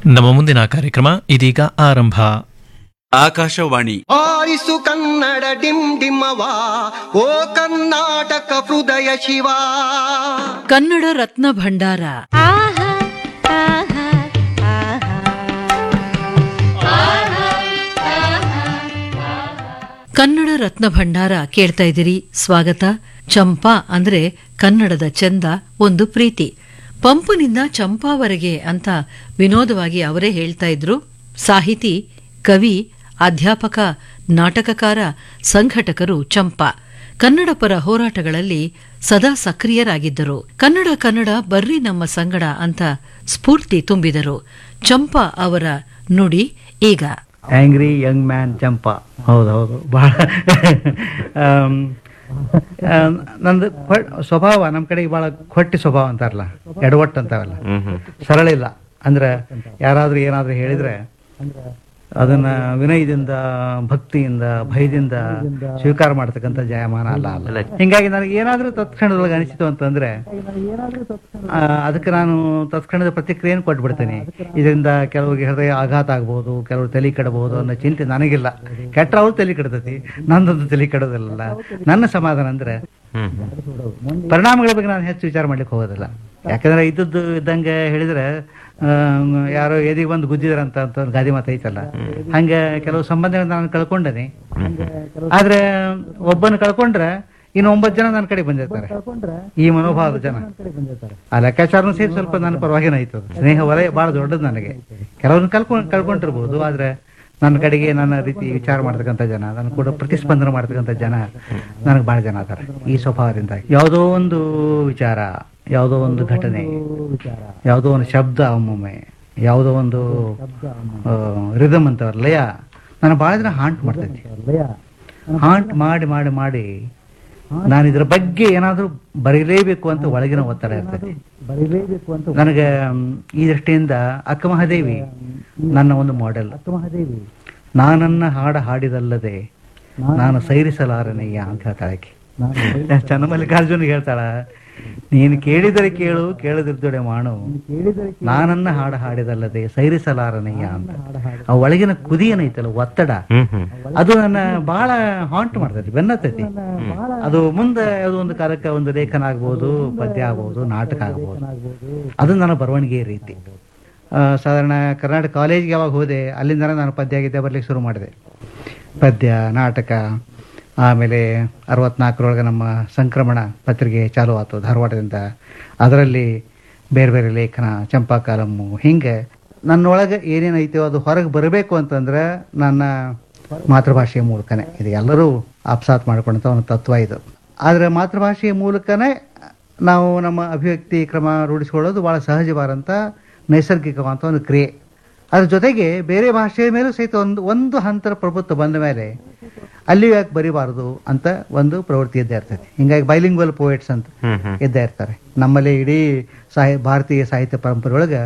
ನಮ್ಮ ಮುಂದಿನ ಕಾರ್ಯಕ್ರಮ ಇದೀಗ ಆರಂಭ ಆಕಾಶವಾಣಿ ಆರಿಸು ಕನ್ನಡ ಡಿಮ್ ಡಿಮ್ಮವ ಓ ಕರ್ನಾಟಕ ಹೃದಯ ಶಿವ ಕನ್ನಡ ರತ್ನ ಭಂಡಾರ ಕನ್ನಡ ರತ್ನ ಭಂಡಾರ ಕೇಳ್ತಾ ಇದ್ದೀರಿ ಸ್ವಾಗತ ಚಂಪಾ ಅಂದ್ರೆ ಕನ್ನಡದ ಚಂದ ಒಂದು ಪ್ರೀತಿ ಪಂಪನಿಂದ ಚಂಪಾವರೆಗೆ ಅಂತ ವಿನೋದವಾಗಿ ಅವರೇ ಹೇಳ್ತಾ ಇದ್ರು ಸಾಹಿತಿ ಕವಿ ಅಧ್ಯಾಪಕ ನಾಟಕಕಾರ ಸಂಘಟಕರು ಚಂಪಾ ಕನ್ನಡ ಪರ ಹೋರಾಟಗಳಲ್ಲಿ ಸದಾ ಸಕ್ರಿಯರಾಗಿದ್ದರು ಕನ್ನಡ ಕನ್ನಡ ಬರ್ರಿ ನಮ್ಮ ಸಂಗಡ ಅಂತ ಸ್ಫೂರ್ತಿ ತುಂಬಿದರು ಚಂಪಾ ಅವರ ನುಡಿ ಈಗ ಆಂಗ್ರಿ ಯಂಗ್ ಮ್ಯಾನ್ ಚಂಪಾ ಹೌದು ಹೌದು ಬಹಳ ಆಮ್, ಆ, ನಂದು ಕ್ವ- ಸ್ವಭಾವ ನಮ್ಮ ಕಡೆಗೆ ಬಹಳ ಕೊಟ್ಟಿ ಸ್ವಭಾವ ಅಂತಾರಲ್ಲ ಎಡವಟ್ಟು ಅಂತಾವಲ್ಲ ಸರಳ ಇಲ್ಲ ಅಂದ್ರೆ ಯಾರಾದ್ರೂ ಏನಾದ್ರೂ ಹೇಳಿದ್ರೆ ಅದನ್ನ ವಿನಯದಿಂದ ಭಕ್ತಿಯಿಂದ ಭಯದಿಂದ ಸ್ವೀಕಾರ ಮಾಡ್ತಕ್ಕಂಥ ಜಯಮಾನ ಅಲ್ಲ ಅಲ್ಲ ಹಿಂಗಾಗಿ ನನಗೆ ಏನಾದ್ರೂ ತತ್ಕ್ಷಣದೊಳಗೆ ಅನಿಸಿತು ಅಂತಂದ್ರೆ ಆ, ಅದಕ್ಕೆ ನಾನು ತತ್ಕ್ಷಣದ ಪ್ರತಿಕ್ರಿಯೆಯನ್ನು ಕೊಟ್ಬಿಡ್ತೇನೆ ಇದರಿಂದ ಕೆಲವರಿಗೆ ಹೃದಯ ಆಘಾತ ಆಗ್ಬೋದು ಕೆಲವರು ತಲೆ ಕೆಡಬಹುದು ಅನ್ನೋ ಚಿಂತೆ ನನಗಿಲ್ಲ ಕೆಟ್ಟ ಅವ್ರು ತಲೆ ಕೆಡ್ತೈತಿ ನಂದೊಂದು ತಲೆ ಕೆಡೋದಿಲ್ಲ ನನ್ನ ಸಮಾಧಾನ ಅಂದ್ರೆ ಪರಿಣಾಮಗಳ ಬಗ್ಗೆ ನಾನು ಹೆಚ್ಚು ವಿಚಾರ ಮಾಡ್ಲಿಕ್ಕೆ ಹೋಗೋದಿಲ್ಲ ಯಾಕಂದ್ರೆ ಇದ್ದದ್ದು ಇದ್ದಂಗೆ ಹೇಳಿದ್ರೆ ಆಮ್, ಯಾರೋ ಎದಿಗೆ ಬಂದು ಗುದ್ದಿದ್ರಂತ ಅಂತ ಒಂದು ಗಾದಿ ಮಾತು ಐತಲ್ಲ ಹಂಗೆ ಕೆಲವು ಸಂಬಂಧಗಳನ್ನ ನಾನು ಕಳ್ಕೊಂಡೇನೆ ಆದ್ರೆ ಒಬ್ಬನ ಕಳ್ಕೊಂಡ್ರೆ ಇನ್ನು ಒಂಬತ್ತು ಜನ ನನ್ನ ಕಡೆ ಬಂದಿರ್ತಾರೆ ಈ ಮನೋಭಾವದ ಜನ ಆ ಲೆಕ್ಕಾಚಾರನೂ ಸೇರಿ ಸ್ವಲ್ಪ ನನ್ನ ಪರವಾಗಿನ ಆಯ್ತು ಅದು. ಸ್ನೇಹ ವಲಯ ಬಹಳ ದೊಡ್ಡದು ನನಗೆ ಕೆಲವ್ರನ್ನ ಕಳ್ಕೊಂಡ್ ಕಳ್ಕೊಂಡಿರ್ಬೋದು ಆದ್ರೆ ನನ್ನ ಕಡೆಗೆ ನನ್ನ ರೀತಿ ವಿಚಾರ ಮಾಡ್ತಕ್ಕಂಥ ಜನ ನನ್ನ ಕೂಡ ಪ್ರತಿಸ್ಪಂದನ ಮಾಡ್ತಕ್ಕಂಥ ಜನ ನನಗೆ ಬಹಳ ಜನ ಅದಾರೆ ಈ ಸ್ವಭಾವದಿಂದ ಯಾವುದೋ ಒಂದು ವಿಚಾರ ಯಾವುದೋ ಒಂದು ಘಟನೆ ಯಾವುದೋ ಒಂದು ಶಬ್ದ ಒಮ್ಮೊಮ್ಮೆ ಯಾವುದೋ ಒಂದು ರಿದಮ್ ಅಂತವಲ್ಲ ಲಯ ನಾನು ಬಹಳ ದಿನ ಹಾಂಟ್ ಮಾಡ್ತೈತಿ ಹಾಂಟ್ ಮಾಡಿ ಮಾಡಿ ಮಾಡಿ ನಾನು ಇದ್ರ ಬಗ್ಗೆ ಏನಾದ್ರೂ ಬರೀಲೇಬೇಕು ಅಂತ ಒಳಗಿನ ಒತ್ತಡ ಇರ್ತದೆ ನನಗೆ ಮ್, ಈ ದೃಷ್ಟಿಯಿಂದ ಅಕ್ಕ ಮಹಾದೇವಿ ನನ್ನ ಒಂದು ಮಾಡೆಲ್ ನಾನನ್ನ ಹಾಡ ಹಾಡಿದಲ್ಲದೆ ನಾನು ಸೈರಿಸಲಾರನಯ್ಯ ಅಂತ ಹೇಳ್ತಾಳೆ ಆಕೆ ಚನ್ನಮಲ್ಲಿಕಾರ್ಜುನ್ ಹೇಳ್ತಾಳ ನೀನು ಕೇಳಿದರೆ ಕೇಳು ಕೇಳದಿದ್ದೊಡೆ ಮಾಡು ನಾನನ್ನ ಹಾಡ ಹಾಡಿದಲ್ಲದೆ ಸೈರಿಸಲಾರನಯ್ಯ ಅಂತ ಆ ಒಳಗಿನ ಕುದಿ ಏನೈತಲ್ಲ ಒತ್ತಡ ಅದು ನನ್ನ ಬಹಳ ಹಾಂಟ್ ಮಾಡ್ತೈತಿ ಬೆನ್ನತ್ತೈತಿ ಅದು ಮುಂದೆ ಯಾವುದೋ ಒಂದು ಕಾಲಕ್ಕೆ ಒಂದು ಲೇಖನ ಆಗ್ಬೋದು ಪದ್ಯ ಆಗ್ಬೋದು ನಾಟಕ ಆಗ್ಬೋದು ಅದು ನನ್ನ ಬರವಣಿಗೆ ರೀತಿ ಆ, ಸಾಧಾರಣ ಕರ್ನಾಟಕ ಕಾಲೇಜ್ಗೆ ಯಾವಾಗ ಹೋದೆ ಅಲ್ಲಿಂದ ನಾನು ಪದ್ಯ ಗೀತೆ ಬರ್ಲಿಕ್ಕೆ ಶುರು ಮಾಡಿದೆ ಪದ್ಯ ನಾಟಕ ಆಮೇಲೆ ಅರವತ್ನಾಲ್ಕರೊಳಗೆ ನಮ್ಮ ಸಂಕ್ರಮಣ ಪತ್ರಿಕೆ ಚಾಲು ಆಯ್ತು ಧಾರವಾಡದಿಂದ ಅದರಲ್ಲಿ ಬೇರೆ ಬೇರೆ ಲೇಖನ ಚಂಪಾ ಕಾಲಮ್ಮು ಹಿಂಗೆ ನನ್ನೊಳಗೆ ಏನೇನೈತೋ ಅದು ಹೊರಗೆ ಬರಬೇಕು ಅಂತಂದ್ರೆ ನನ್ನ ಮಾತೃಭಾಷೆಯ ಮೂಲಕನೇ ಇದು ಎಲ್ಲರೂ ಅಪ್ಸಾತ್ ಮಾಡ್ಕೊಂಡಂಥ ಒಂದು ತತ್ವ ಇದು ಆದರೆ ಮಾತೃಭಾಷೆಯ ಮೂಲಕನೇ ನಾವು ನಮ್ಮ ಅಭಿವ್ಯಕ್ತಿ ಕ್ರಮ ರೂಢಿಸಿಕೊಳ್ಳೋದು ಭಾಳ ಸಹಜವಾದಂಥ ನೈಸರ್ಗಿಕವಾದಂಥ ಒಂದು ಕ್ರಿಯೆ ಅದ್ರ ಜೊತೆಗೆ ಬೇರೆ ಭಾಷೆಯ ಮೇಲೂ ಸಹಿತ ಒಂದು ಒಂದು ಹಂತರ ಪ್ರಭುತ್ವ ಬಂದ ಮೇಲೆ ಅಲ್ಲಿಯೂ ಯಾಕೆ ಬರಿಬಾರದು ಅಂತ ಒಂದು ಪ್ರವೃತ್ತಿ ಇದ್ದೇ ಇರ್ತೈತಿ ಹಿಂಗಾಗಿ ಬೈಲಿಂಗ್ವಲ್ ಪೋಯೆಟ್ಸ್ ಅಂತ ಇದ್ದೇ ಇರ್ತಾರೆ ನಮ್ಮಲ್ಲಿ ಇಡೀ ಸಾಹಿ ಭಾರತೀಯ ಸಾಹಿತ್ಯ ಪರಂಪರೆ ಒಳಗೆ